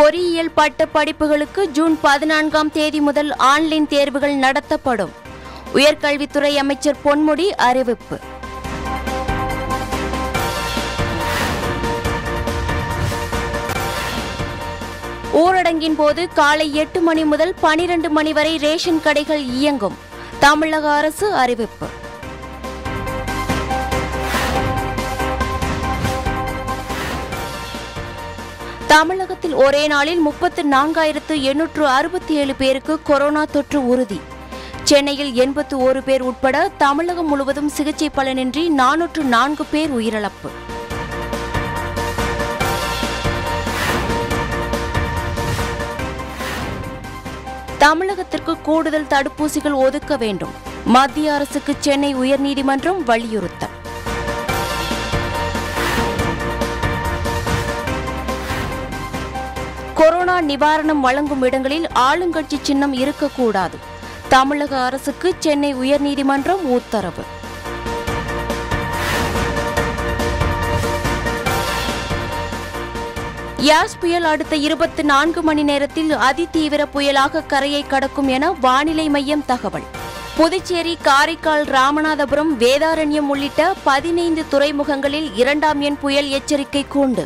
பொறியியல் பட்ட படிப்புகளுக்கு ஜூன் பதினான்காம் தேதி முதல் ஆன்லைன் தேர்வுகள் நடத்தப்படும் உயர்கல்வித்துறை அமைச்சர் பொன்முடி அறிவிப்பு ஊரடங்கின் போது காலை எட்டு மணி முதல் பனிரெண்டு மணி வரை ரேஷன் கடைகள் இயங்கும் தமிழக அரசு அறிவிப்பு தமிழகத்தில் ஒரே நாளில் முப்பத்து நான்காயிரத்து எண்ணூற்று அறுபத்தி ஏழு பேருக்கு கொரோனா தொற்று உறுதி சென்னையில் எண்பத்து ஒரு பேர் உட்பட தமிழகம் முழுவதும் சிகிச்சை பலனின்றி நானூற்று நான்கு பேர் உயிரிழப்பு தமிழகத்திற்கு கூடுதல் தடுப்பூசிகள் ஒதுக்க வேண்டும் மத்திய அரசுக்கு சென்னை உயர்நீதிமன்றம் வலியுறுத்தல் கொரோனா நிவாரணம் வழங்கும் இடங்களில் ஆளுங்கட்சி சின்னம் இருக்கக்கூடாது தமிழக அரசுக்கு சென்னை உயர்நீதிமன்றம் உத்தரவு யாஸ் புயல் அடுத்த இருபத்தி நான்கு மணி நேரத்தில் அதிதீவிர புயலாக கரையை கடக்கும் என வானிலை மையம் தகவல் புதுச்சேரி காரைக்கால் ராமநாதபுரம் வேதாரண்யம் உள்ளிட்ட பதினைந்து துறைமுகங்களில் இரண்டாம் எண் புயல் எச்சரிக்கை கூண்டு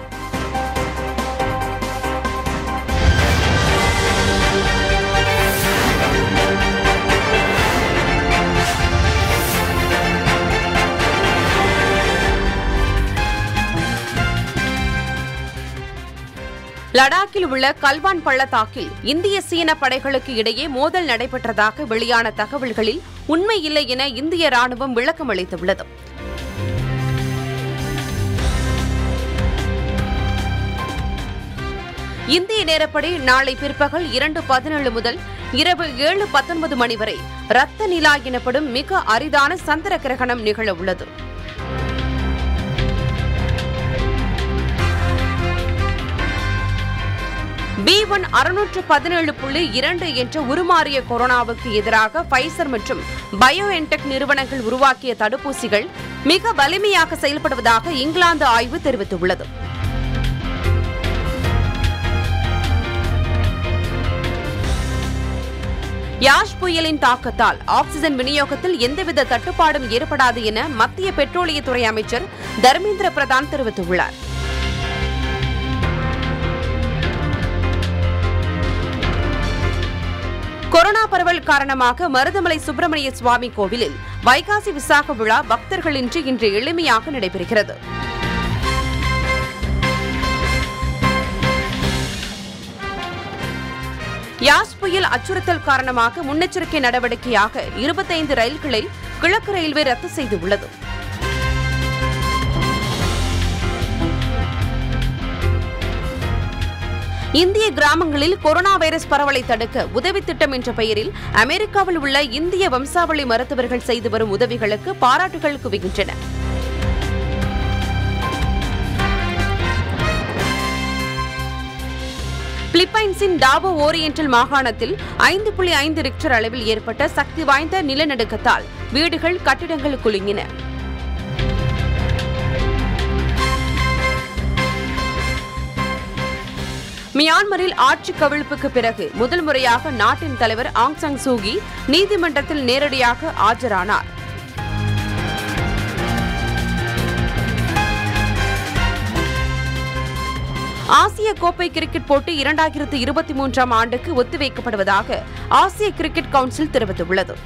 லடாக்கில் உள்ள கல்வான் பள்ளத்தாக்கில் இந்திய சீன படைகளுக்கு இடையே மோதல் நடைபெற்றதாக வெளியான தகவல்களில் உண்மை இல்லை என இந்திய ராணுவம் விளக்கம் அளித்துள்ளது இந்திய நேரப்படி நாளை பிற்பகல் இரண்டு பதினேழு முதல் இரவு ஏழு பத்தொன்பது மணி வரை ரத்த நிலா எனப்படும் மிக அரிதான சந்திர கிரகணம் நிகழ உள்ளது பி ஒன் அறுநூற்று பதினேழு புள்ளி இரண்டு என்ற உருமாறிய கொரோனாவுக்கு எதிராக பைசர் மற்றும் பயோஎன்டெக் நிறுவனங்கள் உருவாக்கிய தடுப்பூசிகள் மிக வலிமையாக செயல்படுவதாக இங்கிலாந்து ஆய்வு தெரிவித்துள்ளது யாஷ் புயலின் தாக்கத்தால் ஆக்ஸிஜன் விநியோகத்தில் எந்தவித தட்டுப்பாடும் ஏற்படாது என மத்திய பெட்ரோலியத்துறை அமைச்சர் தர்மேந்திர பிரதான் தெரிவித்துள்ளார் கொரோனா பரவல் காரணமாக மருதமலை சுப்பிரமணிய சுவாமி கோவிலில் வைகாசி விசாக விழா பக்தர்களின்றி இன்று எளிமையாக நடைபெறுகிறது யாஸ் புயல் அச்சுறுத்தல் காரணமாக முன்னெச்சரிக்கை நடவடிக்கையாக இருபத்தைந்து ரயில்களை கிழக்கு ரயில்வே ரத்து செய்துள்ளது இந்திய கிராமங்களில் கொரோனா வைரஸ் பரவலை தடுக்க உதவி திட்டம் என்ற பெயரில் அமெரிக்காவில் உள்ள இந்திய வம்சாவளி மருத்துவர்கள் செய்து வரும் உதவிகளுக்கு பாராட்டுகள் குவிகின்றன பிலிப்பைன்ஸின் டாபோ ஓரியண்டல் மாகாணத்தில் ஐந்து புள்ளி ஐந்து ரிக்டர் அளவில் ஏற்பட்ட சக்தி வாய்ந்த நிலநடுக்கத்தால் வீடுகள் கட்டிடங்கள் குலுங்கின மியான்மரில் ஆட்சி கவிழ்ப்புக்கு பிறகு முதல் முறையாக நாட்டின் தலைவர் ஆங் சங் சூகி நீதிமன்றத்தில் நேரடியாக ஆஜரானார் ஆசிய கோப்பை கிரிக்கெட் போட்டி இரண்டாயிரத்து இருபத்தி மூன்றாம் ஆண்டுக்கு ஒத்திவைக்கப்படுவதாக ஆசிய கிரிக்கெட் கவுன்சில் தெரிவித்துள்ளது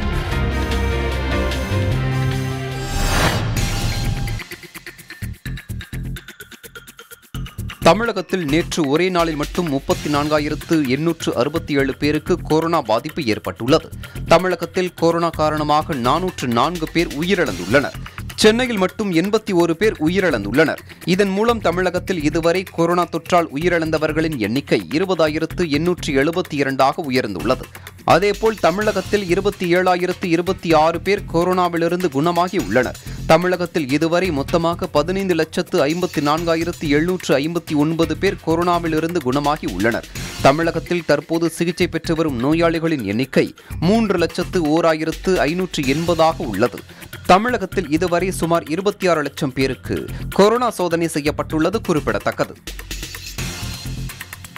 தமிழகத்தில் நேற்று ஒரே நாளில் மட்டும் முப்பத்தி நான்காயிரத்து எண்ணூற்று அறுபத்தி ஏழு பேருக்கு கொரோனா பாதிப்பு ஏற்பட்டுள்ளது தமிழகத்தில் கொரோனா காரணமாக நானூற்று நான்கு பேர் உயிரிழந்துள்ளனர் சென்னையில் மட்டும் எண்பத்தி ஒரு பேர் உயிரிழந்துள்ளனர் இதன் மூலம் தமிழகத்தில் இதுவரை கொரோனா தொற்றால் உயிரிழந்தவர்களின் எண்ணிக்கை இருபதாயிரத்து எண்ணூற்று எழுபத்தி இரண்டாக உயர்ந்துள்ளது அதேபோல் தமிழகத்தில் இருபத்தி ஏழாயிரத்து இருபத்தி ஆறு பேர் கொரோனாவிலிருந்து குணமாகி உள்ளனர் தமிழகத்தில் இதுவரை மொத்தமாக பதினைந்து லட்சத்து ஐம்பத்தி நான்காயிரத்து எழுநூற்று ஐம்பத்தி ஒன்பது பேர் கொரோனாவிலிருந்து குணமாகி உள்ளனர் தமிழகத்தில் தற்போது சிகிச்சை பெற்று வரும் நோயாளிகளின் எண்ணிக்கை மூன்று லட்சத்து ஓர் ஆயிரத்து ஐநூற்று எண்பதாக உள்ளது தமிழகத்தில் இதுவரை சுமார் இருபத்தி ஆறு லட்சம் பேருக்கு கொரோனா சோதனை செய்யப்பட்டுள்ளது குறிப்பிடத்தக்கது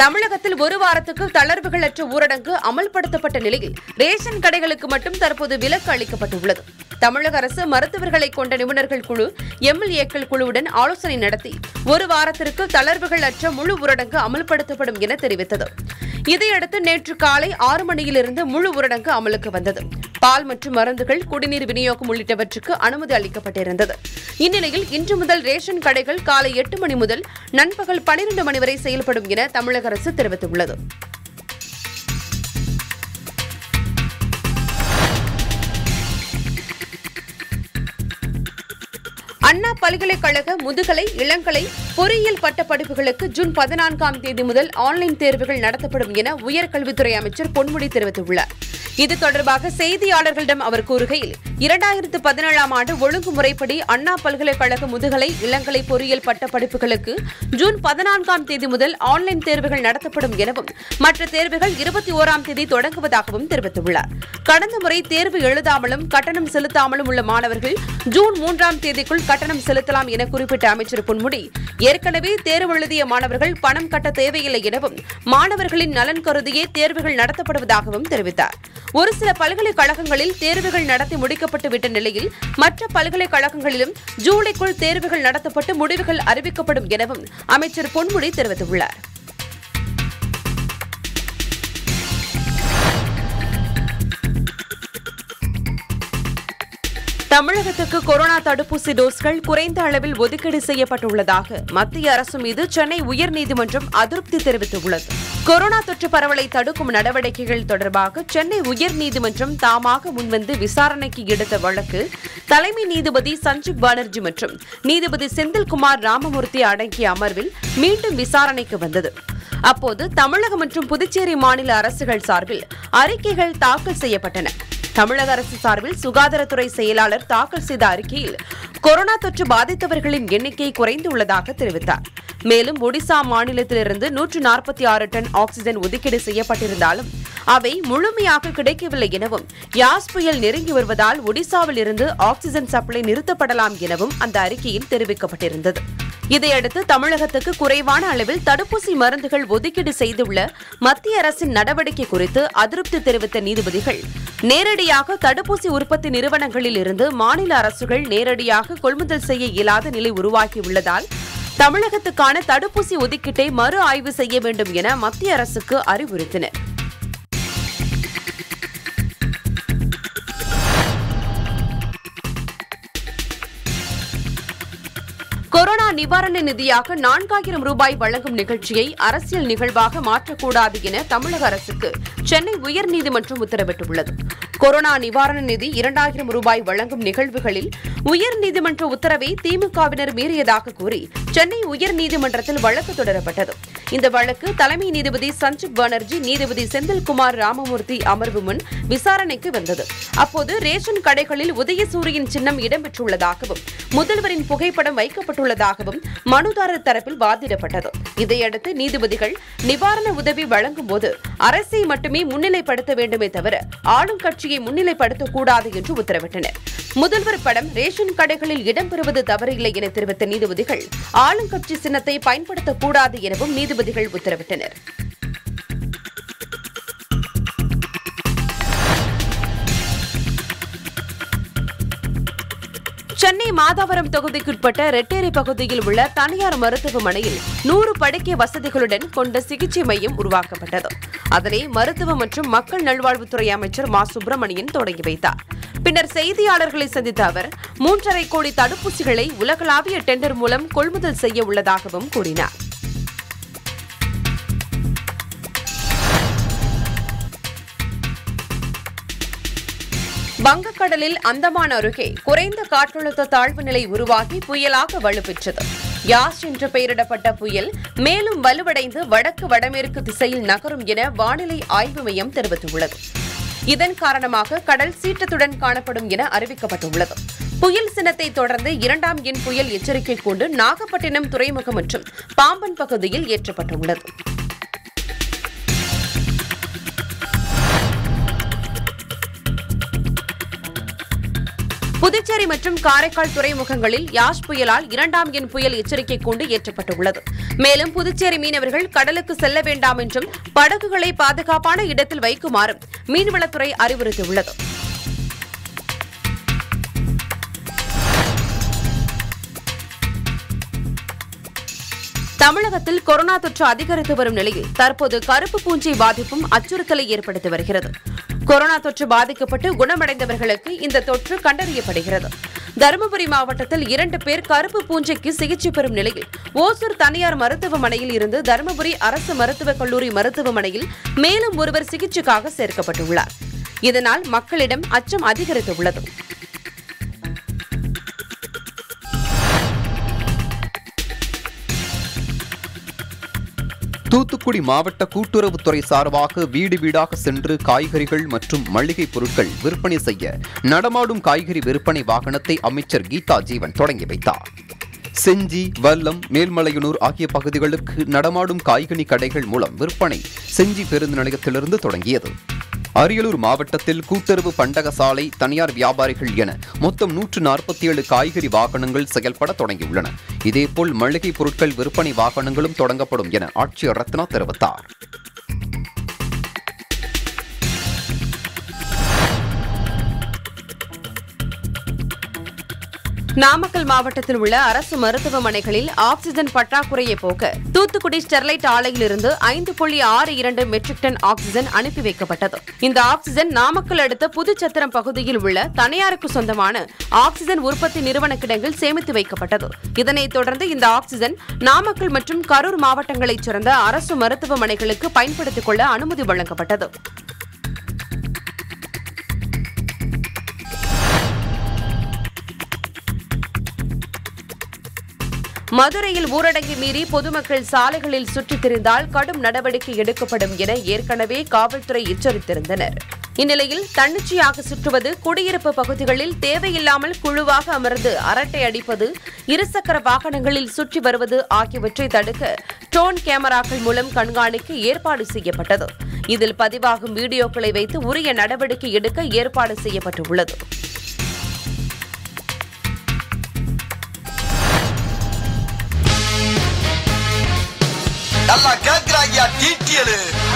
தமிழகத்தில் ஒரு வாரத்துக்கு தளர்வுகளற்ற ஊரடங்கு அமல்படுத்தப்பட்ட நிலையில் ரேஷன் கடைகளுக்கு மட்டும் தற்போது விலக்கு அளிக்கப்பட்டுள்ளது தமிழக அரசு மருத்துவர்களை கொண்ட நிபுணர்கள் குழு எம்எல்ஏக்கள் குழுவுடன் ஆலோசனை நடத்தி ஒரு வாரத்திற்கு தளர்வுகள் அற்ற முழு ஊரடங்கு அமல்படுத்தப்படும் என தெரிவித்தது இதையடுத்து நேற்று காலை ஆறு மணியிலிருந்து முழு ஊரடங்கு அமலுக்கு வந்தது பால் மற்றும் மருந்துகள் குடிநீர் விநியோகம் உள்ளிட்டவற்றுக்கு அனுமதி அளிக்கப்பட்டிருந்தது இந்நிலையில் இன்று முதல் ரேஷன் கடைகள் காலை எட்டு மணி முதல் நண்பகல் பனிரெண்டு மணி வரை செயல்படும் என தமிழக அரசு தெரிவித்துள்ளது அண்ணா பல்கலைக்கழக முதுகலை இளங்கலை பொறியியல் பட்டப்படிப்புகளுக்கு ஜூன் பதினான்காம் தேதி முதல் ஆன்லைன் தேர்வுகள் நடத்தப்படும் என உயர்கல்வித்துறை அமைச்சர் பொன்முடி தெரிவித்துள்ளார் இது தொடர்பாக செய்தியாளர்களிடம் அவர் கூறுகையில் இரண்டாயிரத்து பதினேழாம் ஆண்டு ஒழுங்குமுறைப்படி அண்ணா பல்கலைக்கழக முதுகலை இளங்கலை பொறியியல் பட்டப்படிப்புகளுக்கு ஜூன் பதினான்காம் தேதி முதல் ஆன்லைன் தேர்வுகள் நடத்தப்படும் எனவும் மற்ற தேர்வுகள் இருபத்தி ஓராம் தேதி தொடங்குவதாகவும் தெரிவித்துள்ளார் கடந்த முறை தேர்வு எழுதாமலும் கட்டணம் செலுத்தாமலும் உள்ள மாணவர்கள் ஜூன் மூன்றாம் தேதிக்குள் கட்டணம் செலுத்தலாம் என குறிப்பிட்ட அமைச்சர் பொன்முடி ஏற்கனவே தேர்வு எழுதிய மாணவர்கள் பணம் கட்ட தேவையில்லை எனவும் மாணவர்களின் நலன் கருதியே தேர்வுகள் நடத்தப்படுவதாகவும் தெரிவித்தார் ஒரு சில பல்கலைக்கழகங்களில் தேர்வுகள் நடத்தி முடிக்கப்பட்டு விட்ட நிலையில் மற்ற பல்கலைக்கழகங்களிலும் ஜூலைக்குள் தேர்வுகள் நடத்தப்பட்டு முடிவுகள் அறிவிக்கப்படும் எனவும் அமைச்சர் பொன்முடி தெரிவித்துள்ளார் தமிழகத்துக்கு கொரோனா தடுப்பூசி டோஸ்கள் குறைந்த அளவில் ஒதுக்கீடு செய்யப்பட்டுள்ளதாக மத்திய அரசு மீது சென்னை உயர்நீதிமன்றம் அதிருப்தி தெரிவித்துள்ளது கொரோனா தொற்று பரவலை தடுக்கும் நடவடிக்கைகள் தொடர்பாக சென்னை உயர்நீதிமன்றம் தாமாக முன்வந்து விசாரணைக்கு எடுத்த வழக்கு தலைமை நீதிபதி சஞ்சீப் பானர்ஜி மற்றும் நீதிபதி செந்தில்குமார் ராமமூர்த்தி அடங்கிய அமர்வில் மீண்டும் விசாரணைக்கு வந்தது அப்போது தமிழகம் மற்றும் புதுச்சேரி மாநில அரசுகள் சார்பில் அறிக்கைகள் தாக்கல் செய்யப்பட்டன தமிழக அரசு சார்பில் சுகாதாரத்துறை செயலாளர் தாக்கல் செய்த அறிக்கையில் கொரோனா தொற்று பாதித்தவர்களின் எண்ணிக்கை குறைந்துள்ளதாக தெரிவித்தார் மேலும் ஒடிசா மாநிலத்திலிருந்து நூற்று நாற்பத்தி ஆறு டன் ஆக்ஸிஜன் ஒதுக்கீடு செய்யப்பட்டிருந்தாலும் அவை முழுமையாக கிடைக்கவில்லை எனவும் யாஸ் புயல் நெருங்கி வருவதால் ஒடிசாவில் இருந்து ஆக்ஸிஜன் சப்ளை நிறுத்தப்படலாம் எனவும் அந்த அறிக்கையில் தெரிவிக்கப்பட்டிருந்தது இதையடுத்து தமிழகத்துக்கு குறைவான அளவில் தடுப்பூசி மருந்துகள் ஒதுக்கீடு செய்துள்ள மத்திய அரசின் நடவடிக்கை குறித்து அதிருப்தி தெரிவித்த நீதிபதிகள் நேரடியாக தடுப்பூசி உற்பத்தி நிறுவனங்களில் இருந்து மாநில அரசுகள் நேரடியாக கொள்முதல் செய்ய இயலாத நிலை உருவாகியுள்ளதால் தமிழகத்துக்கான தடுப்பூசி ஒதுக்கீட்டை மறு ஆய்வு செய்ய வேண்டும் என மத்திய அரசுக்கு அறிவுறுத்தினர் கொரோனா நிவாரண நிதியாக நான்காயிரம் ரூபாய் வழங்கும் நிகழ்ச்சியை அரசியல் நிகழ்வாக மாற்றக்கூடாது என தமிழக அரசுக்கு சென்னை உயர்நீதிமன்றம் உத்தரவிட்டுள்ளது கொரோனா நிவாரண நிதி இரண்டாயிரம் ரூபாய் வழங்கும் நிகழ்வுகளில் உயர்நீதிமன்ற உத்தரவை திமுகவினர் மீறியதாக கூறி சென்னை உயர்நீதிமன்றத்தில் வழக்கு தொடரப்பட்டது இந்த வழக்கு தலைமை நீதிபதி சஞ்சீப் பானர்ஜி நீதிபதி செந்தில்குமார் ராமமூர்த்தி அமர்வு முன் விசாரணைக்கு வந்தது அப்போது ரேஷன் கடைகளில் உதயசூரியன் சின்னம் இடம்பெற்றுள்ளதாகவும் முதல்வரின் புகைப்படம் வைக்கப்பட்டுள்ளதாகவும் மனுதாரர் தரப்பில் வாதிடப்பட்டது இதையடுத்து நீதிபதிகள் நிவாரண உதவி வழங்கும் போது அரசை மட்டுமே முன்னிலைப்படுத்த வேண்டுமே தவிர ஆளும் கட்சியை முன்னிலைப்படுத்தக்கூடாது என்று உத்தரவிட்டனர் முதல்வர் படம் ரேஷன் கடைகளில் இடம்பெறுவது தவறில்லை என தெரிவித்த நீதிபதிகள் ஆளுங்கட்சி சின்னத்தை பயன்படுத்தக்கூடாது எனவும் நீதிபதிகள் உத்தரவிட்டனர் சென்னை மாதாவரம் தொகுதிக்குட்பட்ட ரெட்டேரி பகுதியில் உள்ள தனியார் மருத்துவமனையில் நூறு படுக்கை வசதிகளுடன் கொண்ட சிகிச்சை மையம் உருவாக்கப்பட்டது அதனை மருத்துவ மற்றும் மக்கள் நல்வாழ்வுத்துறை அமைச்சர் மா சுப்பிரமணியன் தொடங்கி வைத்தார் பின்னர் செய்தியாளர்களை சந்தித்த அவர் மூன்றரை கோடி தடுப்பூசிகளை உலகளாவிய டெண்டர் மூலம் கொள்முதல் செய்ய உள்ளதாகவும் கூறினார் வங்கக்கடலில் அந்தமான் அருகே குறைந்த காற்றழுத்த தாழ்வு நிலை உருவாகி புயலாக வலுப்பெற்றது யாஸ் என்று பெயரிடப்பட்ட புயல் மேலும் வலுவடைந்து வடக்கு வடமேற்கு திசையில் நகரும் என வானிலை ஆய்வு மையம் தெரிவித்துள்ளது இதன் காரணமாக கடல் சீற்றத்துடன் காணப்படும் என அறிவிக்கப்பட்டுள்ளது புயல் சின்னத்தை தொடர்ந்து இரண்டாம் எண் புயல் எச்சரிக்கை கொண்டு நாகப்பட்டினம் துறைமுகம் மற்றும் பாம்பன் பகுதியில் ஏற்றப்பட்டுள்ளது புதுச்சேரி புதுச்சேரி மற்றும் காரைக்கால் துறைமுகங்களில் யாஷ் புயலால் இரண்டாம் எண் புயல் எச்சரிக்கை கூண்டு ஏற்றப்பட்டுள்ளது மேலும் புதுச்சேரி மீனவர்கள் கடலுக்கு செல்ல வேண்டாம் என்றும் படகுகளை பாதுகாப்பான இடத்தில் வைக்குமாறும் மீன்வளத்துறை அறிவுறுத்தியுள்ளது தமிழகத்தில் கொரோனா தொற்று அதிகரித்து வரும் நிலையில் தற்போது கருப்பு பூஞ்சை பாதிப்பும் அச்சுறுத்தலை ஏற்படுத்தி வருகிறது கொரோனா தொற்று பாதிக்கப்பட்டு குணமடைந்தவர்களுக்கு இந்த தொற்று கண்டறியப்படுகிறது தருமபுரி மாவட்டத்தில் இரண்டு பேர் கருப்பு பூஞ்சைக்கு சிகிச்சை பெறும் நிலையில் ஓசூர் தனியார் மருத்துவமனையில் இருந்து தருமபுரி அரசு மருத்துவக் கல்லூரி மருத்துவமனையில் மேலும் ஒருவர் சிகிச்சைக்காக சேர்க்கப்பட்டுள்ளார் இதனால் மக்களிடம் அச்சம் அதிகரித்துள்ளது தூத்துக்குடி மாவட்ட கூட்டுறவுத்துறை சார்பாக வீடு வீடாக சென்று காய்கறிகள் மற்றும் மளிகை பொருட்கள் விற்பனை செய்ய நடமாடும் காய்கறி விற்பனை வாகனத்தை அமைச்சர் கீதா ஜீவன் தொடங்கி வைத்தார் செஞ்சி வல்லம் மேல்மலையனூர் ஆகிய பகுதிகளுக்கு நடமாடும் காய்கனி கடைகள் மூலம் விற்பனை செஞ்சி பேருந்து நிலையத்திலிருந்து தொடங்கியது அரியலூர் மாவட்டத்தில் கூட்டுறவு பண்டகசாலை தனியார் வியாபாரிகள் என மொத்தம் நூற்று நாற்பத்தி ஏழு காய்கறி வாகனங்கள் செயல்பட தொடங்கியுள்ளன இதேபோல் மளிகை பொருட்கள் விற்பனை வாகனங்களும் தொடங்கப்படும் என ஆட்சியர் ரத்னா தெரிவித்தார் நாமக்கல் மாவட்டத்தில் உள்ள அரசு மருத்துவமனைகளில் ஆக்ஸிஜன் பற்றாக்குறையை போக்க தூத்துக்குடி ஸ்டெர்லைட் ஆலையிலிருந்து ஐந்து புள்ளி ஆறு இரண்டு மெட்ரிக் டன் ஆக்ஸிஜன் அனுப்பி வைக்கப்பட்டது இந்த ஆக்ஸிஜன் நாமக்கல் அடுத்த புதுச்சத்திரம் பகுதியில் உள்ள தனியாருக்கு சொந்தமான ஆக்ஸிஜன் உற்பத்தி நிறுவன கிடங்கில் சேமித்து வைக்கப்பட்டது இதனைத் தொடர்ந்து இந்த ஆக்ஸிஜன் நாமக்கல் மற்றும் கரூர் மாவட்டங்களைச் சேர்ந்த அரசு மருத்துவமனைகளுக்கு பயன்படுத்திக் கொள்ள அனுமதி வழங்கப்பட்டது மதுரையில் ஊரடங்கை மீறி பொதுமக்கள் சாலைகளில் சுற்றித் திரிந்தால் கடும் நடவடிக்கை எடுக்கப்படும் என ஏற்கனவே காவல்துறை எச்சரித்திருந்தனர் இந்நிலையில் தன்னிச்சையாக சுற்றுவது குடியிருப்பு பகுதிகளில் தேவையில்லாமல் குழுவாக அமர்ந்து அரட்டை அடிப்பது இருசக்கர வாகனங்களில் சுற்றி வருவது ஆகியவற்றை தடுக்க ட்ரோன் கேமராக்கள் மூலம் கண்காணிக்க ஏற்பாடு செய்யப்பட்டது இதில் பதிவாகும் வீடியோக்களை வைத்து உரிய நடவடிக்கை எடுக்க ஏற்பாடு செய்யப்பட்டுள்ளது நல்லா கேக்குறாங்க டீட்டியலு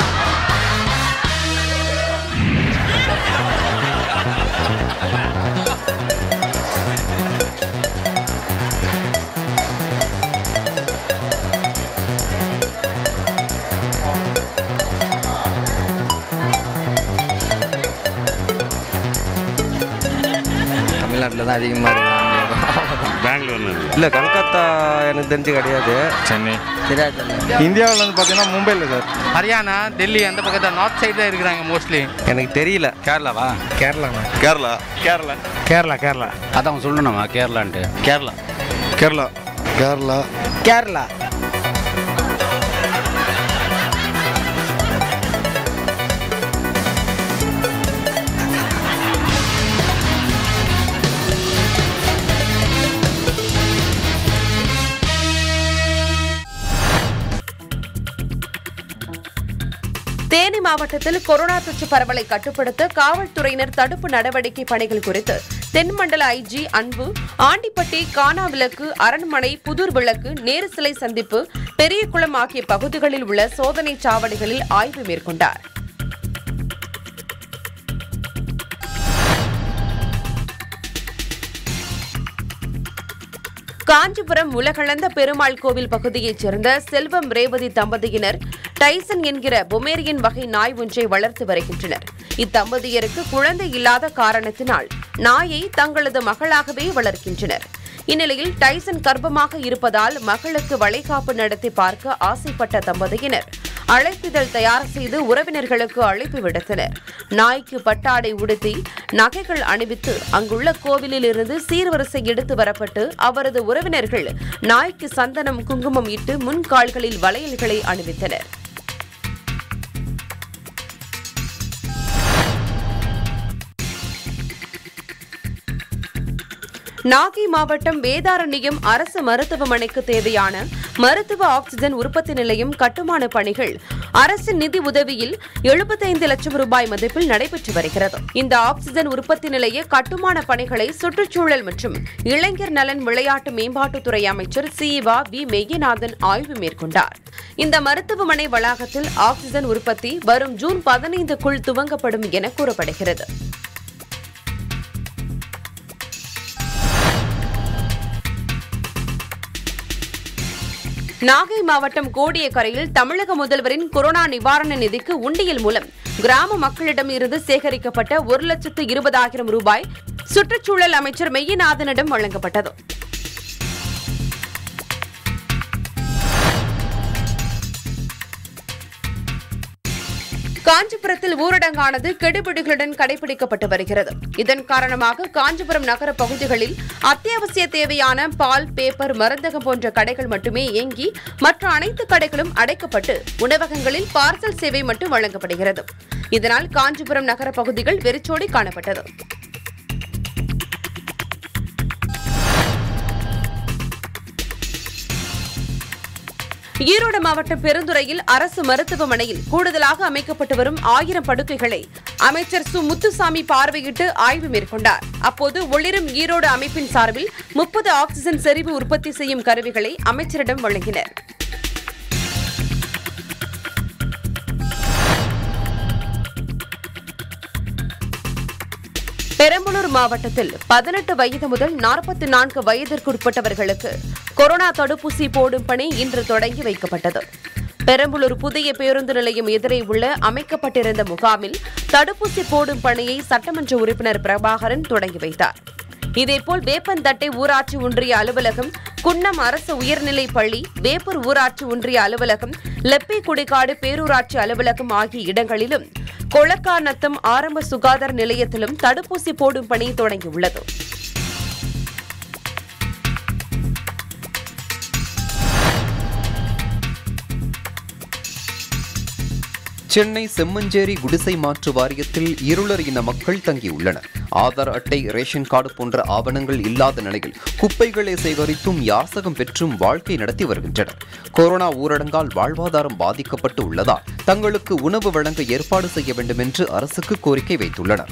தமிழ்நாட்டில் தான் அதிகமாக இருக்கு பெங்களூர்ல இல்லை கல்கத்தா எனக்கு தெரிஞ்சு கிடையாது சென்னை தெரியாது இந்தியாவில் வந்து பார்த்தீங்கன்னா மும்பையில் சார் ஹரியானா டெல்லி அந்த பக்கத்தில் நார்த் சைடு தான் இருக்கிறாங்க மோஸ்ட்லி எனக்கு தெரியல கேரளாவா கேரளாண்ணா கேரளா கேரளா கேரளா கேரளா அதான் சொல்லணுமா கேரளான்ட்டு கேரளா கேரளா கேரளா கேரளா தேனி மாவட்டத்தில் கொரோனா தொற்று பரவலை கட்டுப்படுத்த காவல்துறையினர் தடுப்பு நடவடிக்கை பணிகள் குறித்து தென்மண்டல ஐஜி அன்பு ஆண்டிப்பட்டி கானாவிளக்கு அரண்மனை புதூர் விளக்கு நேரு சிலை சந்திப்பு பெரியகுளம் ஆகிய பகுதிகளில் உள்ள சோதனை சாவடிகளில் ஆய்வு மேற்கொண்டார் காஞ்சிபுரம் உலகளந்த பெருமாள் கோவில் பகுதியைச் சேர்ந்த செல்வம் ரேவதி தம்பதியினர் டைசன் என்கிற பொமேரியன் வகை நாய் ஒன்றை வளர்த்து வருகின்றனர் இத்தம்பதியருக்கு குழந்தை இல்லாத காரணத்தினால் நாயை தங்களது மகளாகவே வளர்க்கின்றனர் இந்நிலையில் டைசன் கர்ப்பமாக இருப்பதால் மகளுக்கு வளைகாப்பு நடத்தி பார்க்க ஆசைப்பட்ட தம்பதியினர் அழைப்பிதழ் தயார் செய்து உறவினர்களுக்கு அழைப்பு விடுத்தனர் நாய்க்கு பட்டாடை உடுத்தி நகைகள் அணிவித்து அங்குள்ள கோவிலில் இருந்து சீர்வரிசை எடுத்து வரப்பட்டு அவரது உறவினர்கள் நாய்க்கு சந்தனம் குங்குமம் இட்டு முன்கால்களில் வளையல்களை அணிவித்தனர் நாகை மாவட்டம் வேதாரண்யம் அரசு மருத்துவமனைக்கு தேவையான மருத்துவ ஆக்ஸிஜன் உற்பத்தி நிலையம் கட்டுமான பணிகள் அரசின் நிதி உதவியில் எழுபத்தைந்து லட்சம் ரூபாய் மதிப்பில் நடைபெற்று வருகிறது இந்த ஆக்ஸிஜன் உற்பத்தி நிலைய கட்டுமான பணிகளை சுற்றுச்சூழல் மற்றும் இளைஞர் நலன் விளையாட்டு மேம்பாட்டுத்துறை அமைச்சர் சிவா வி மெய்யநாதன் ஆய்வு மேற்கொண்டார் இந்த மருத்துவமனை வளாகத்தில் ஆக்ஸிஜன் உற்பத்தி வரும் ஜூன் பதினைந்துக்குள் துவங்கப்படும் என கூறப்படுகிறது நாகை மாவட்டம் கோடியக்கரையில் தமிழக முதல்வரின் கொரோனா நிவாரண நிதிக்கு உண்டியல் மூலம் கிராம மக்களிடம் இருந்து சேகரிக்கப்பட்ட ஒரு லட்சத்து இருபதாயிரம் ரூபாய் சுற்றுச்சூழல் அமைச்சர் மெய்யநாதனிடம் வழங்கப்பட்டது காஞ்சிபுரத்தில் ஊரடங்கானது கெடுபிடிகளுடன் கடைபிடிக்கப்பட்டு வருகிறது இதன் காரணமாக காஞ்சிபுரம் நகர பகுதிகளில் அத்தியாவசிய தேவையான பால் பேப்பர் மருந்தகம் போன்ற கடைகள் மட்டுமே இயங்கி மற்ற அனைத்து கடைகளும் அடைக்கப்பட்டு உணவகங்களில் பார்சல் சேவை மட்டும் வழங்கப்படுகிறது இதனால் காஞ்சிபுரம் நகர பகுதிகள் வெறிச்சோடி காணப்பட்டது ஈரோடு மாவட்டம் பெருந்துறையில் அரசு மருத்துவமனையில் கூடுதலாக அமைக்கப்பட்டு வரும் ஆயிரம் படுக்கைகளை அமைச்சர் சு முத்துசாமி பார்வையிட்டு ஆய்வு மேற்கொண்டார் அப்போது ஒளிரும் ஈரோடு அமைப்பின் சார்பில் முப்பது ஆக்ஸிஜன் செறிவு உற்பத்தி செய்யும் கருவிகளை அமைச்சரிடம் வழங்கினர் பெரம்பலூர் மாவட்டத்தில் பதினெட்டு வயது முதல் நாற்பத்தி நான்கு வயதிற்குட்பட்டவர்களுக்கு கொரோனா தடுப்பூசி போடும் பணி இன்று தொடங்கி வைக்கப்பட்டது பெரம்பலூர் புதிய பேருந்து நிலையம் எதிரே உள்ள அமைக்கப்பட்டிருந்த முகாமில் தடுப்பூசி போடும் பணியை சட்டமன்ற உறுப்பினர் பிரபாகரன் தொடங்கி வைத்தார் இதேபோல் வேப்பந்தட்டை ஊராட்சி ஒன்றிய அலுவலகம் குன்னம் அரசு உயர்நிலைப் பள்ளி வேப்பூர் ஊராட்சி ஒன்றிய அலுவலகம் லெப்பை குடிகாடு பேரூராட்சி அலுவலகம் ஆகிய இடங்களிலும் கொளக்காநத்தம் ஆரம்ப சுகாதார நிலையத்திலும் தடுப்பூசி போடும் பணி தொடங்கியுள்ளது சென்னை செம்மஞ்சேரி குடிசை மாற்று வாரியத்தில் இருளர் இன மக்கள் தங்கியுள்ளனர் ஆதார் அட்டை ரேஷன் கார்டு போன்ற ஆவணங்கள் இல்லாத நிலையில் குப்பைகளை சேகரித்தும் யாசகம் பெற்றும் வாழ்க்கை நடத்தி வருகின்றனர் கொரோனா ஊரடங்கால் வாழ்வாதாரம் பாதிக்கப்பட்டு உள்ளதால் தங்களுக்கு உணவு வழங்க ஏற்பாடு செய்ய வேண்டும் என்று அரசுக்கு கோரிக்கை வைத்துள்ளனர்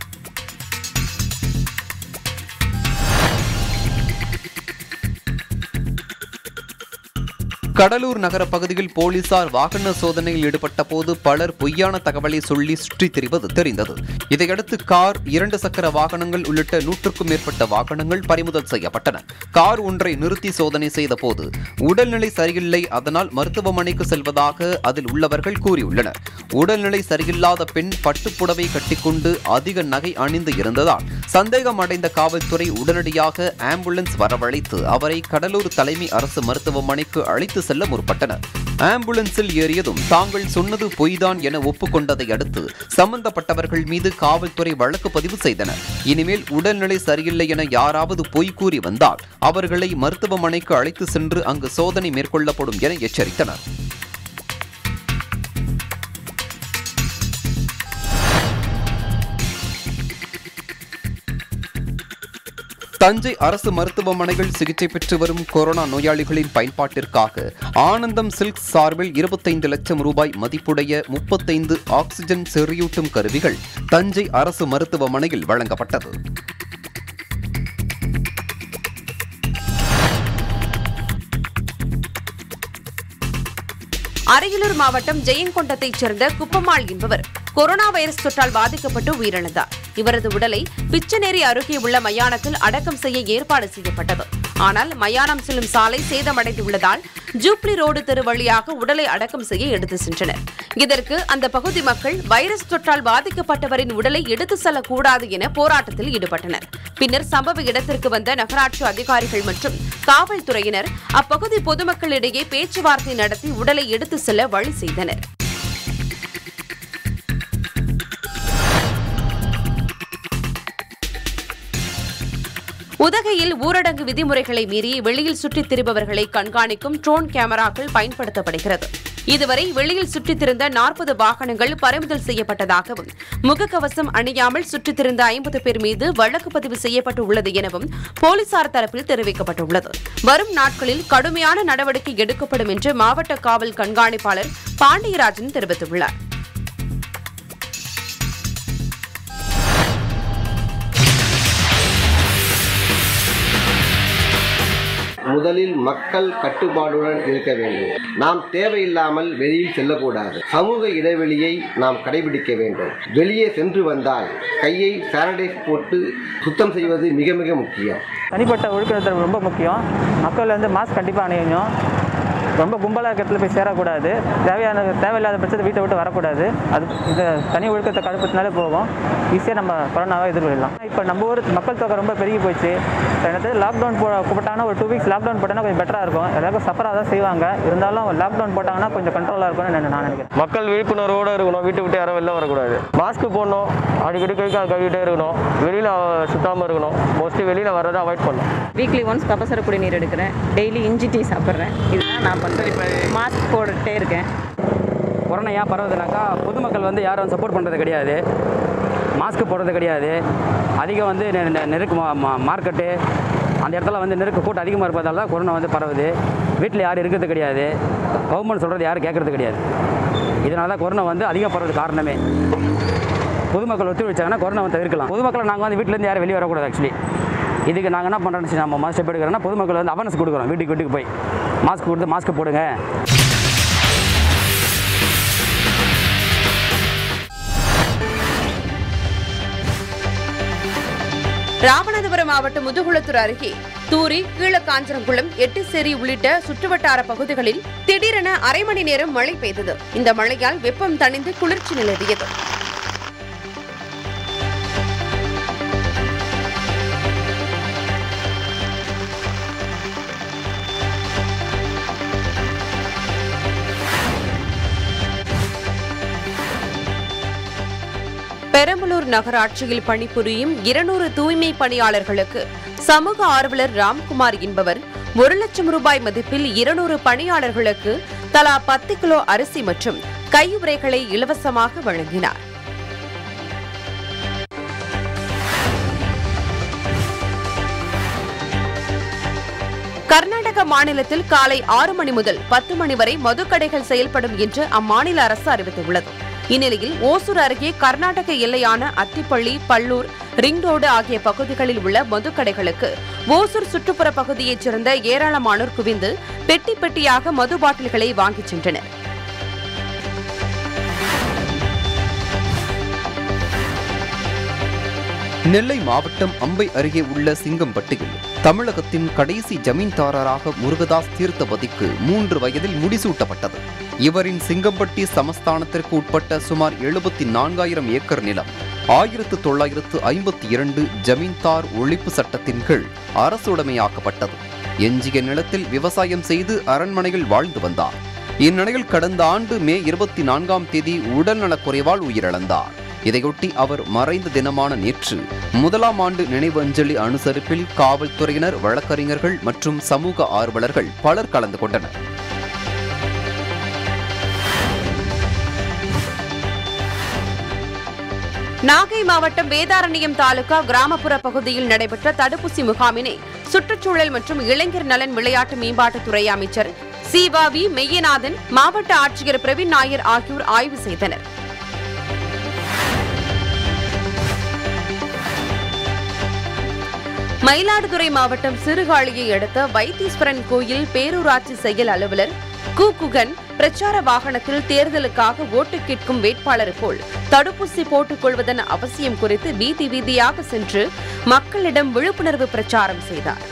கடலூர் நகர பகுதியில் போலீசார் வாகன சோதனையில் ஈடுபட்ட போது பலர் பொய்யான தகவலை சொல்லி சுற்றித் திரிவது தெரிந்தது இதையடுத்து கார் இரண்டு சக்கர வாகனங்கள் உள்ளிட்ட நூற்றுக்கும் மேற்பட்ட வாகனங்கள் பறிமுதல் செய்யப்பட்டன கார் ஒன்றை நிறுத்தி சோதனை செய்த போது உடல்நிலை சரியில்லை அதனால் மருத்துவமனைக்கு செல்வதாக அதில் உள்ளவர்கள் கூறியுள்ளனர் உடல்நிலை சரியில்லாத பெண் பட்டுப்புடவை கட்டிக்கொண்டு அதிக நகை அணிந்து இருந்ததால் சந்தேகம் அடைந்த காவல்துறை உடனடியாக ஆம்புலன்ஸ் வரவழைத்து அவரை கடலூர் தலைமை அரசு மருத்துவமனைக்கு அழைத்து செல்ல முற்பட்டனர் ஆம்புலன்ஸில் ஏறியதும் தாங்கள் சொன்னது பொய்தான் என ஒப்புக்கொண்டதை அடுத்து சம்பந்தப்பட்டவர்கள் மீது காவல்துறை வழக்கு பதிவு செய்தனர் இனிமேல் உடல்நிலை சரியில்லை என யாராவது பொய் கூறி வந்தால் அவர்களை மருத்துவமனைக்கு அழைத்து சென்று அங்கு சோதனை மேற்கொள்ளப்படும் என எச்சரித்தனர் தஞ்சை அரசு மருத்துவமனையில் சிகிச்சை பெற்று வரும் கொரோனா நோயாளிகளின் பயன்பாட்டிற்காக ஆனந்தம் சில்க் சார்பில் இருபத்தைந்து லட்சம் ரூபாய் மதிப்புடைய முப்பத்தைந்து ஆக்ஸிஜன் செறியூட்டும் கருவிகள் தஞ்சை அரசு மருத்துவமனையில் வழங்கப்பட்டது அரியலூர் மாவட்டம் ஜெயங்கொண்டத்தைச் சேர்ந்த குப்பம்மாள் என்பவர் கொரோனா வைரஸ் தொற்றால் பாதிக்கப்பட்டு உயிரிழந்தார் இவரது உடலை பிச்சநேரி அருகே உள்ள மயானத்தில் அடக்கம் செய்ய ஏற்பாடு செய்யப்பட்டது ஆனால் மயானம் செல்லும் சாலை சேதமடைந்துள்ளதால் ஜூப்ளி ரோடு தெரு வழியாக உடலை அடக்கம் செய்ய எடுத்து சென்றனர் இதற்கு அந்த பகுதி மக்கள் வைரஸ் தொற்றால் பாதிக்கப்பட்டவரின் உடலை எடுத்து செல்லக்கூடாது என போராட்டத்தில் ஈடுபட்டனர் பின்னர் சம்பவ இடத்திற்கு வந்த நகராட்சி அதிகாரிகள் மற்றும் காவல்துறையினர் அப்பகுதி பொதுமக்களிடையே பேச்சுவார்த்தை நடத்தி உடலை எடுத்து செல்ல வழி செய்தனர் உதகையில் ஊரடங்கு விதிமுறைகளை மீறி வெளியில் சுற்றித் திரிபவர்களை கண்காணிக்கும் ட்ரோன் கேமராக்கள் பயன்படுத்தப்படுகிறது இதுவரை வெளியில் சுற்றித் திரிந்த நாற்பது வாகனங்கள் பறிமுதல் செய்யப்பட்டதாகவும் முகக்கவசம் அணியாமல் சுற்றித் திரிந்த ஐம்பது பேர் மீது வழக்கு பதிவு செய்யப்பட்டு உள்ளது எனவும் போலீசார் தரப்பில் தெரிவிக்கப்பட்டுள்ளது வரும் நாட்களில் கடுமையான நடவடிக்கை எடுக்கப்படும் என்று மாவட்ட காவல் கண்காணிப்பாளர் பாண்டியராஜன் தெரிவித்துள்ளார் முதலில் மக்கள் கட்டுப்பாடுடன் இருக்க வேண்டும் நாம் தேவையில்லாமல் வெளியில் செல்லக்கூடாது சமூக இடைவெளியை நாம் கடைபிடிக்க வேண்டும் வெளியே சென்று வந்தால் கையை சானிடைஸ் போட்டு சுத்தம் செய்வது மிக மிக முக்கியம் தனிப்பட்ட ஒழுக்கத்தில் ரொம்ப முக்கியம் மக்கள் வந்து மாஸ்க் கண்டிப்பாக அணியணும் ரொம்ப கும்பலாக இருக்கிற இடத்துல போய் சேரக்கூடாது தேவையான தேவையில்லாத பிரச்சனை வீட்டை விட்டு வரக்கூடாது அது இந்த தனி ஒழுக்கத்தை கடுப்பத்தினாலே போகும் ஈஸியாக நம்ம கொரோனாவை எதிர்கொள்ளலாம் இப்போ நம்ம ஊர் மக்கள் தொகை ரொம்ப பெருகி போச்சு எனக்கு லாக்டவுன் போ போட்டாங்கன்னா ஒரு டூ வீக்ஸ் லாக்டவுன் போட்டாங்கன்னா கொஞ்சம் பெட்டராக இருக்கும் எல்லாருக்கும் சஃபராக தான் செய்வாங்க இருந்தாலும் லாக்டவுன் போட்டாங்கன்னா கொஞ்சம் கண்ட்ரோலாக இருக்கும்னு நான் நான் நினைக்கிறேன் மக்கள் விழிப்புணர்வோடு இருக்கணும் வீட்டு விட்டு யாரும் வெளில வரக்கூடாது மாஸ்க் போடணும் அடிக்கடி கை கால் கழுவிட்டே இருக்கணும் வெளியில் சுத்தாமல் இருக்கணும் மோஸ்ட்லி வெளியில் வர்றதை அவாய்ட் பண்ணணும் வீக்லி ஒன்ஸ் கபசர குடிநீர் எடுக்கிறேன் டெய்லி இஞ்சி டீ சாப்பிட்றேன் இதுதான் நான் பண்ணுறேன் மாஸ்க் போட்டுகிட்டே இருக்கேன் கொரோனா ஏன் பரவுதுனாக்கா பொதுமக்கள் வந்து யாரும் சப்போர்ட் பண்ணுறது கிடையாது மாஸ்க் போடுறது கிடையாது அதிகம் வந்து நெ- நெ- நெருக்கு மா- மா- மார்க்கெட்டு அந்த இடத்துல வந்து நெருக்கு கூட்டம் அதிகமாக இருப்பதால தான் கொரோனா வந்து பரவுது வீட்டில் யாரும் இருக்கிறது கிடையாது கவர்மெண்ட் சொல்கிறது யாரும் கேட்கறது கிடையாது இதனால தான் கொரோனா வந்து அதிகம் பரவுது காரணமே பொதுமக்கள் ஒத்துழைச்சாங்கன்னா கொரோனா வந்து தவிர்க்கலாம் பொதுமக்களை நாங்கள் வந்து வீட்டிலேருந்து யாரும் வெளியே வரக்கூடாது ஆக்சுவலி இதுக்கு நாங்கள் என்ன பண்ணுறோம்னு நம்ம மாஸ்க் ஸ்டெப் எடுக்கிறோன்னா பொதுமக்கள் வந்து அவேர்னஸ் கொடுக்குறோம் வீட்டுக்கு வீட்டுக்கு போய் மாஸ்க் கொடுத்து மாஸ்க் போடுங்க ராமநாதபுரம் மாவட்டம் முதுகுளத்தூர் அருகே தூரி கீழக்காஞ்சரங்குளம் எட்டுச்சேரி உள்ளிட்ட சுற்றுவட்டார பகுதிகளில் திடீரென அரை மணி நேரம் மழை பெய்தது இந்த மழையால் வெப்பம் தணிந்து குளிர்ச்சி நிலவியது பெரம்பலூர் நகராட்சியில் பணிபுரியும் இருநூறு தூய்மை பணியாளர்களுக்கு சமூக ஆர்வலர் ராம்குமார் என்பவர் ஒரு லட்சம் ரூபாய் மதிப்பில் இருநூறு பணியாளர்களுக்கு தலா பத்து கிலோ அரிசி மற்றும் கையுறைகளை இலவசமாக வழங்கினார் கர்நாடக மாநிலத்தில் காலை ஆறு மணி முதல் பத்து மணி வரை மதுக்கடைகள் செயல்படும் என்று அம்மாநில அரசு அறிவித்துள்ளது இந்நிலையில் ஓசூர் அருகே கர்நாடக எல்லையான அத்திப்பள்ளி பள்ளூர் ரிங் ரோடு ஆகிய பகுதிகளில் உள்ள மதுக்கடைகளுக்கு ஓசூர் சுற்றுப்புற பகுதியைச் சேர்ந்த ஏராளமானோர் குவிந்து பெட்டி பெட்டியாக மது பாட்டில்களை வாங்கிச் சென்றனர் நெல்லை மாவட்டம் அம்பை அருகே உள்ள சிங்கம்பட்டியில் தமிழகத்தின் கடைசி ஜமீன்தாரராக முருகதாஸ் தீர்த்தபதிக்கு மூன்று வயதில் முடிசூட்டப்பட்டது இவரின் சிங்கம்பட்டி சமஸ்தானத்திற்கு உட்பட்ட சுமார் எழுபத்தி நான்காயிரம் ஏக்கர் நிலம் ஆயிரத்து தொள்ளாயிரத்து ஐம்பத்தி இரண்டு ஜமீன்தார் ஒழிப்பு சட்டத்தின் கீழ் அரசுடைமையாக்கப்பட்டது எஞ்சிய நிலத்தில் விவசாயம் செய்து அரண்மனையில் வாழ்ந்து வந்தார் இந்நிலையில் கடந்த ஆண்டு மே இருபத்தி நான்காம் தேதி உடல்நலக்குறைவால் உயிரிழந்தார் இதையொட்டி அவர் மறைந்த தினமான நேற்று முதலாம் ஆண்டு நினைவு அஞ்சலி அனுசரிப்பில் காவல்துறையினர் வழக்கறிஞர்கள் மற்றும் சமூக ஆர்வலர்கள் பலர் கலந்து கொண்டனர் நாகை மாவட்டம் வேதாரண்யம் தாலுகா கிராமப்புற பகுதியில் நடைபெற்ற தடுப்பூசி முகாமினை சுற்றுச்சூழல் மற்றும் இளைஞர் நலன் விளையாட்டு மேம்பாட்டுத்துறை அமைச்சர் சீவா வி மெய்யநாதன் மாவட்ட ஆட்சியர் பிரவீன் நாயர் ஆகியோர் ஆய்வு செய்தனர் மயிலாடுதுறை மாவட்டம் சிறுகாழியை அடுத்த வைத்தீஸ்வரன் கோயில் பேரூராட்சி செயல் அலுவலர் கு குகன் பிரச்சார வாகனத்தில் தேர்தலுக்காக ஓட்டு கேட்கும் வேட்பாளர் போல் தடுப்பூசி போட்டுக் கொள்வதன் அவசியம் குறித்து வீதி வீதியாக சென்று மக்களிடம் விழிப்புணர்வு பிரச்சாரம் செய்தார்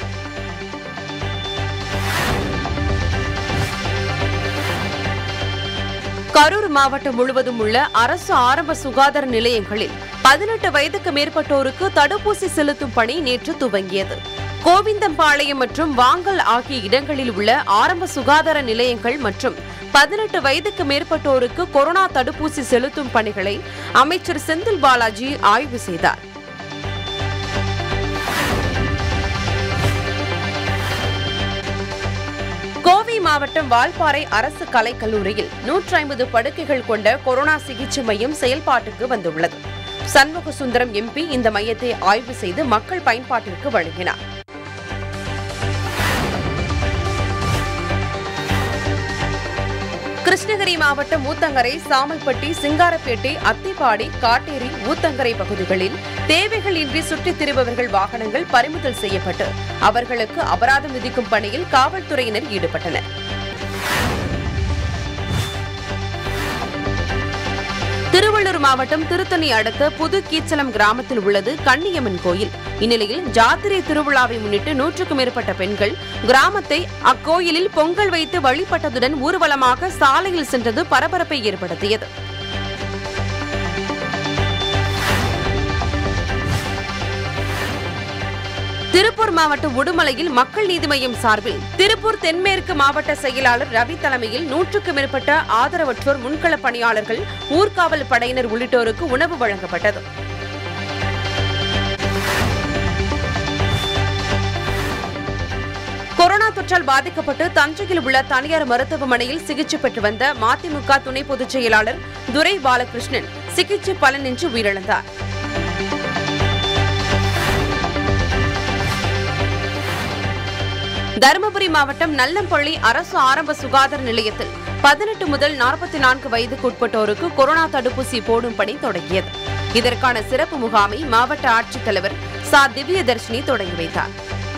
கரூர் மாவட்டம் முழுவதும் உள்ள அரசு ஆரம்ப சுகாதார நிலையங்களில் பதினெட்டு வயதுக்கு மேற்பட்டோருக்கு தடுப்பூசி செலுத்தும் பணி நேற்று துவங்கியது கோவிந்தம்பாளையம் மற்றும் வாங்கல் ஆகிய இடங்களில் உள்ள ஆரம்ப சுகாதார நிலையங்கள் மற்றும் பதினெட்டு வயதுக்கு மேற்பட்டோருக்கு கொரோனா தடுப்பூசி செலுத்தும் பணிகளை அமைச்சர் செந்தில் பாலாஜி ஆய்வு செய்தார் கோவை மாவட்டம் வால்பாறை அரசு கலைக் கல்லூரியில் நூற்றி ஐம்பது படுக்கைகள் கொண்ட கொரோனா சிகிச்சை மையம் செயல்பாட்டுக்கு வந்துள்ளது சண்முக சுந்தரம் எம்பி இந்த மையத்தை ஆய்வு செய்து மக்கள் பயன்பாட்டிற்கு வழங்கினார் கிருஷ்ணகிரி மாவட்டம் ஊத்தங்கரை சாமல்பட்டி சிங்காரப்பேட்டை அத்திப்பாடி காட்டேரி ஊத்தங்கரை பகுதிகளில் தேவைகள் இன்றி சுற்றித் திரிபவர்கள் வாகனங்கள் பறிமுதல் செய்யப்பட்டு அவர்களுக்கு அபராதம் விதிக்கும் பணியில் காவல்துறையினர் ஈடுபட்டனர் திருவள்ளூர் மாவட்டம் திருத்தணி அடுத்த புது கீச்சலம் கிராமத்தில் உள்ளது கன்னியம்மன் கோயில் இந்நிலையில் ஜாத்திரை திருவிழாவை முன்னிட்டு நூற்றுக்கும் மேற்பட்ட பெண்கள் கிராமத்தை அக்கோயிலில் பொங்கல் வைத்து வழிபட்டதுடன் ஊர்வலமாக சாலையில் சென்றது பரபரப்பை ஏற்படுத்தியது திருப்பூர் மாவட்டம் உடுமலையில் மக்கள் நீதி மய்யம் சார்பில் திருப்பூர் தென்மேற்கு மாவட்ட செயலாளர் ரவி தலைமையில் நூற்றுக்கும் மேற்பட்ட ஆதரவற்றோர் முன்களப் பணியாளர்கள் ஊர்காவல் படையினர் உள்ளிட்டோருக்கு உணவு வழங்கப்பட்டது கொரோனா தொற்றால் பாதிக்கப்பட்டு தஞ்சையில் உள்ள தனியார் மருத்துவமனையில் சிகிச்சை பெற்று வந்த மதிமுக துணை பொதுச் செயலாளர் துரை பாலகிருஷ்ணன் சிகிச்சை பலனின்றி உயிரிழந்தார் தருமபுரி மாவட்டம் நல்லம்பள்ளி அரசு ஆரம்ப சுகாதார நிலையத்தில் பதினெட்டு முதல் நாற்பத்தி நான்கு வயதுக்குட்பட்டோருக்கு கொரோனா தடுப்பூசி போடும் பணி தொடங்கியது இதற்கான சிறப்பு முகாமை மாவட்ட ஆட்சித்தலைவர் சா திவ்யதர்ஷினி தொடங்கி வைத்தார்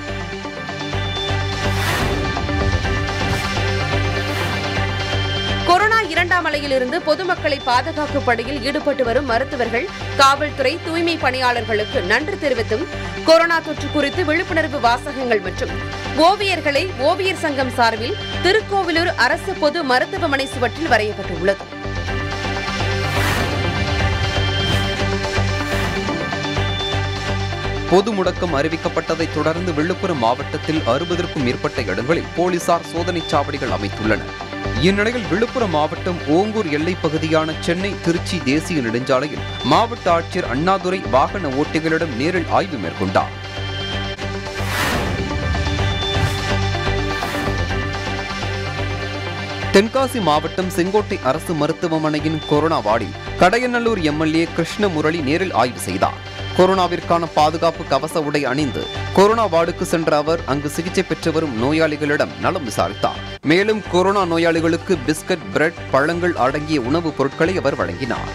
கொரோனா இரண்டாம் அலையிலிருந்து பொதுமக்களை பாதுகாக்கும் பணியில் ஈடுபட்டு வரும் மருத்துவர்கள் காவல்துறை தூய்மை பணியாளர்களுக்கு நன்றி தெரிவித்தும் கொரோனா தொற்று குறித்து விழிப்புணர்வு வாசகங்கள் மற்றும் ஓவியர்களை ஓவியர் சங்கம் சார்பில் திருக்கோவிலூர் அரசு பொது மருத்துவமனை சுவற்றில் வரையப்பட்டுள்ளது பொது முடக்கம் அறிவிக்கப்பட்டதைத் தொடர்ந்து விழுப்புரம் மாவட்டத்தில் அறுபதற்கும் மேற்பட்ட இடங்களில் போலீசார் சோதனைச் சாவடிகள் அமைத்துள்ளனர் இந்நிலையில் விழுப்புரம் மாவட்டம் ஓங்கூர் எல்லைப் பகுதியான சென்னை திருச்சி தேசிய நெடுஞ்சாலையில் மாவட்ட ஆட்சியர் அண்ணாதுரை வாகன ஓட்டிகளிடம் நேரில் ஆய்வு மேற்கொண்டார் தென்காசி மாவட்டம் செங்கோட்டை அரசு மருத்துவமனையின் கொரோனா வார்டில் கடையநல்லூர் எம்எல்ஏ கிருஷ்ண முரளி நேரில் ஆய்வு செய்தார் கொரோனாவிற்கான பாதுகாப்பு கவச உடை அணிந்து கொரோனா வார்டுக்கு சென்ற அவர் அங்கு சிகிச்சை பெற்று வரும் நோயாளிகளிடம் நலம் விசாரித்தார் மேலும் கொரோனா நோயாளிகளுக்கு பிஸ்கட் பிரெட் பழங்கள் அடங்கிய உணவுப் பொருட்களை அவர் வழங்கினார்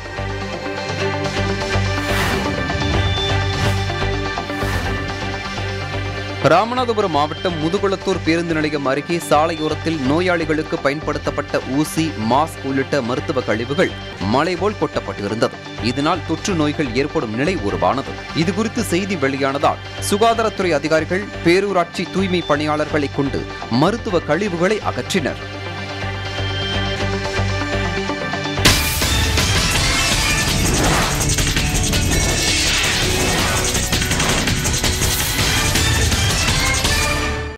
ராமநாதபுரம் மாவட்டம் முதுகுளத்தூர் பேருந்து நிலையம் அருகே சாலையோரத்தில் நோயாளிகளுக்கு பயன்படுத்தப்பட்ட ஊசி மாஸ்க் உள்ளிட்ட மருத்துவ கழிவுகள் மலை போல் கொட்டப்பட்டிருந்தது இதனால் தொற்று நோய்கள் ஏற்படும் நிலை உருவானது இதுகுறித்து செய்தி வெளியானதால் சுகாதாரத்துறை அதிகாரிகள் பேரூராட்சி தூய்மை பணியாளர்களை கொண்டு மருத்துவ கழிவுகளை அகற்றினர்